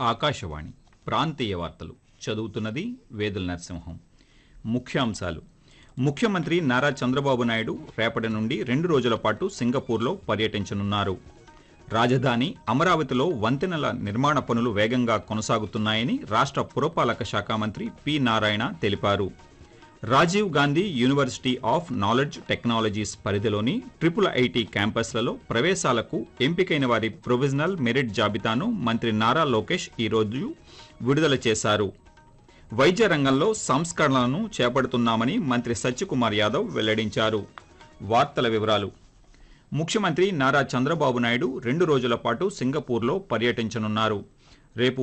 ఆకాశవాణి ప్రాంతీయ వార్తలు చదువుతున్నది వేదుల నరసింహం ముఖ్యాంశాలు ముఖ్యమంత్రి నారా చంద్రబాబు నాయుడు రేపటి నుండి రెండు రోజుల పాటు సింగపూర్లో పర్యటించనున్నారు రాజధాని అమరావతిలో వంతెనల నిర్మాణ పనులు వేగంగా కొనసాగుతున్నాయని రాష్ట్ర పురపాలక శాఖ మంత్రి పి నారాయణ తెలిపారు Rajiv Gandhi university of knowledge technologies పరిధిలోని ట్రిపుల్ ఐటీ క్యాంపస్లలో ప్రవేశాలకు ఎంపికైన వారి ప్రొవిజనల్ మెరిట్ జాబితాను మంత్రి నారా లోకేష్ ఈరోజు విడుదల చేశారు వైద్య రంగంలో సంస్కరణలను చేపడుతున్నామని మంత్రి సత్యకుమార్ యాదవ్ వెల్లడించారు వార్తల వివరాలు ముఖ్యమంత్రి నారా చంద్రబాబు నాయుడు రెండు రోజుల పాటు సింగపూర్లో పర్యటించనున్నారు రేపు